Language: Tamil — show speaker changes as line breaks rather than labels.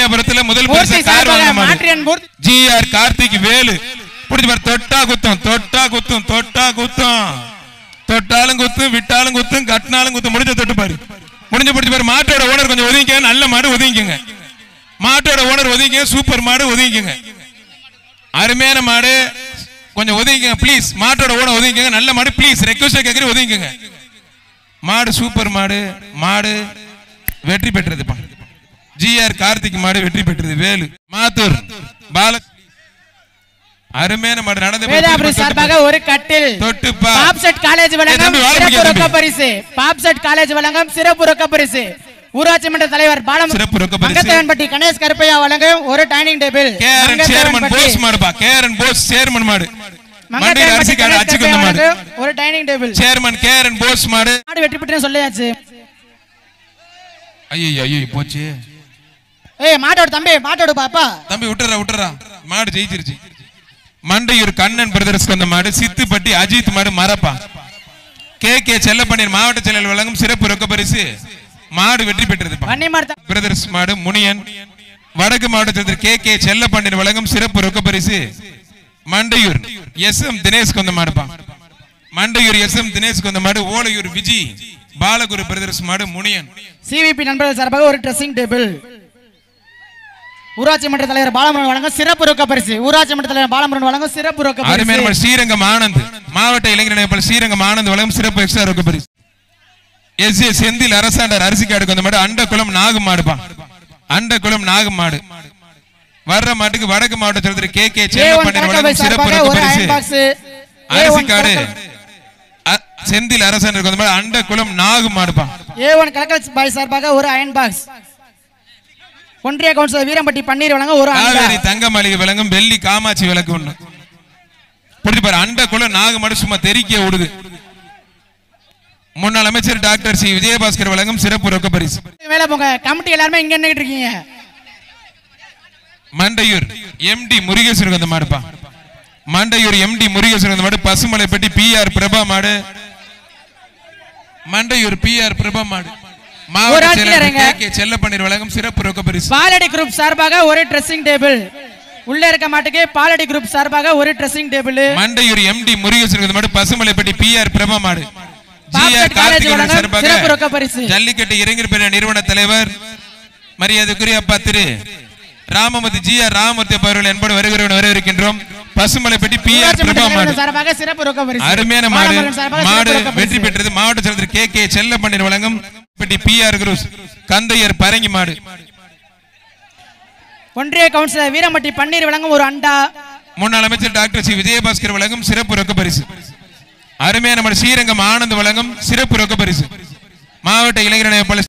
ராயபுரத்துல முதல்
மூர்த்தி
பரிசு கார்
சார்பாக
வாங்கின மாடு
மாற்றியன் மூர்த்தி
ஜிஆர் கார்த்திக் வேலு புடிச்சு பாரு தொட்டா குத்தம் தொட்டா குத்தும் தொட்டா குத்தம் தொட்டாலும் குத்தும் விட்டாலும் குத்தும் கட்டினாலும் குத்தும் முடிஞ்ச தொட்டு பாரு முடிஞ்ச பிடிச்சு பாரு மாட்டோட ஓனர் கொஞ்சம் ஒதுங்கிக்க நல்ல மாடு ஒதுங்கிக்கங்க மாட்டோட ஓனர் ஒதுங்கிக்க சூப்பர் மாடு ஒதுங்கிக்கங்க அருமையான மாடு கொஞ்சம் ஒதுங்கிக்கங்க ப்ளீஸ் மாட்டோட ஓனர் ஒதுங்கிக்கங்க நல்ல மாடு ப்ளீஸ் ரெக்வஸ்ட் கேட்கறேன் ஒதுங்கிக்கங்க மாடு சூப்பர் மாடு மாடு வெற்றி பெற்றதுப்பா ஜிஆர் கார்த்திக் மாடு வெற்றி பெற்றது வேலு மாத்தூர் பால அருமையான மாடு நடந்து போய்
வேதாபுரி
தொட்டு
சார்பாக ஒரு கட்டில்
தொட்டுப்பா
பாப்செட் காலேஜ்
ஏய்
வழங்கும்
தம்பி, வாழை
சிறப்பு
பிடிக்காத
ரொக்க
தம்பி.
பரிசு பாப்செட் காலேஜ் வழங்கும் சிறப்பு ரொக்க பரிசு ஊராட்சி மன்ற தலைவர் பாலம்
சிறப்பு ரொக்க பரிசு.
மங்கத்தேவன்பட்டி கணேஷ் கருப்பையா வழங்கும் ஒரு dining table
Karan chairman Bose மாடுப்பா கேரன் போஸ் சேர்மன் மாடு மண்டையில்
மங்கத்தேவன்பட்டி
அரிசி காடு
கணேஷ்
அச்சுக்கு
கருப்பையா
வந்த மாடு
வழங்கும் ஒரு dining table
chairman Karan Bose மாடு
மாடு வெற்றி பெற்று சொல்லியாச்சு
ஐயோ ஐயோ போச்சு
ஏய் மாட்டோட தம்பி மாட்டோட பாப்பா
தம்பி விட்டுறா விட்டுறா மாடு ஜெயிச்சிருச்சு மண்டையூர் கண்ணன் பிரதர்ஸ்க்கு வந்த மாடு சித்துப்பட்டி அஜித் மாடு மரப்பா கே கே செல்லப்பண்ணீர் மாவட்ட செயலர் வழங்கும் சிறப்பு ரொக்க பரிசு மாடு வெற்றி பெற்றதுப்பா
வன்னி மாடு
பிரதர்ஸ் மாடு முனியன் வடக்கு மாவட்டத்தில் கே கே செல்லப்பண்ணீர் வழங்கும் சிறப்பு ரொக்க பரிசு மண்டையூர் எஸ் எம் தினேஷ்க்கு வந்த மாடுப்பா மண்டையூர் எஸ் எம் தினேஷ்க்கு வந்த மாடு ஓலையூர் விஜி பாலகுரு பிரதர்ஸ் மாடு முனியன்
சிவிபி நண்பர்கள் சார்பாக ஒரு ட்ரெஸ்ஸிங் டேபிள் ஊராட்சி மன்ற தலைவர் பாலமுருகன் வழங்கும் சிறப்பு ரொக்க பரிசு ஊராட்சி மன்ற தலைவர் பாலமுருகன் வழங்கும் சிறப்பு ரொக்க
அருமையான
பரிசு
மாடு ஸ்ரீரங்கம் ஆனந்த் மாவட்ட இளைஞர் இணைப்பாளர் ஸ்ரீரங்கம் ஆனந்த் வழங்கும் சிறப்பு எக்ஸ்ட்ரா ரொக்க பரிசு எஸ் ஏ செந்தில் அரசாண்டர் அரிசி காடுக்கு வந்த மாடு அண்டகுளம் நாகு மாடுப்பா அண்டகுளம் நாகு மாடு வர்ற மாட்டுக்கு வடக்கு மாவட்ட செலுத்தர் கே கே
A1
செல்லப்பண்ணீர்
கணக்கவை
வழங்கும் சிறப்பு
சார்பாக
ரொக்க
ஒரு
பரிசு
அயன் பாக்ஸ்
அரிசி காடு அ- செந்தில் அரசாண்டருக்கு வந்த மாடு அண்டகுளம் நாகு மாடுப்பா
ஏ ஒன் கலக்கல் பாய் சார்பாக ஒரு அயன் பாக்ஸ் ஒன்றிய கவுன்சிலர் வீரம்பட்டி பன்னீர் வழங்க ஒரு அண்டா
காவேரி தங்க மளிகை விளங்கும் வெள்ளி காமாட்சி விளக்கு ஒண்ணு புரிஞ்சு பாரு அண்டகுளம் நாகு மாடு சும்மா தெறிக்க ஓடுது முன்னாள் அமைச்சர் டாக்டர் சி விஜயபாஸ்கர் வழங்கும் சிறப்பு ரொக்க பரிசு
வேலை போங்க கமிட்டி எல்லாருமே இங்க நின்னுட்டு இருக்கீங்க
மண்டையூர் எம்டி முருகேசனுக்கு அந்த மாடுப்பா மண்டையூர் எம்டி முருகேசனுக்கு அந்த மாடு பசுமலைப்பட்டி பி ஆர் பிரபா மாடு மண்டையூர் பி ஆர் பிரபா மாடு மாவட்ட
ஒரு ஆள்
செயலாளர்
கீழே
கே கே செல்லப்பண்ணீர் வழங்கும் சிறப்பு ரொக்க பரிசு
பாலடி குரூப் சார்பாக ஒரு ட்ரெஸ்ஸிங் டேபிள் உள்ள இருக்க மாட்டுக்கு பாலடி குரூப் சார்பாக ஒரு ட்ரெஸ்ஸிங் டேபிள்
மண்டையூர் எம்டி முருகேசனுக்கு அந்த மாடு பசுமலைப்பட்டி பி ஆர் பிரபா மாடு ஜி ஆர்
பாப்செட் காலேஜ்
கார்த்திகேயன்
வழங்கும்
சார்பாக
சிறப்பு ரொக்க பரிசு
ஜல்லிக்கட்டு இளைஞர் பேர நிறுவன தலைவர் மரியாதைக்குரிய அப்பா திரு ராமமூர்த்தி ஜி ஆர் ராமமூர்த்தி அப்பா அவர்கள் என்பது வருகிறவன் வரவிருக்கின்றோம் பசுமலைப்பட்டி பி ஆர்
ஊராட்சி மன்ற
பிரபா மாடு
தலைவர் சார்பாக சிறப்பு ரொக்க பரிசு
அருமையான மாடு
பாலமுருகன் சார்பாக
மாடு
சிறப்பு ரொக்க
வெற்றி
பரிசு.
பெற்றது மாவட்ட செயலர் கே கே செல்லப்பண்ணீர் வழங்கும் பெட்டி பி ஆர் குரூஸ் கந்தையர் பரங்கி மாடு
ஒன்றிய கவுன்சிலர் வீரம்பட்டி பன்னீர் வழங்கும் ஒரு அண்டா
முன்னாள் அமைச்சர் டாக்டர் சி விஜயபாஸ்கர் வழங்கும் சிறப்பு ரொக்க பரிசு அருமையான மாடு ஸ்ரீரங்கம் ஆனந்த் வழங்கும் சிறப்பு ரொக்க பரிசு மாவட்ட இளைஞர்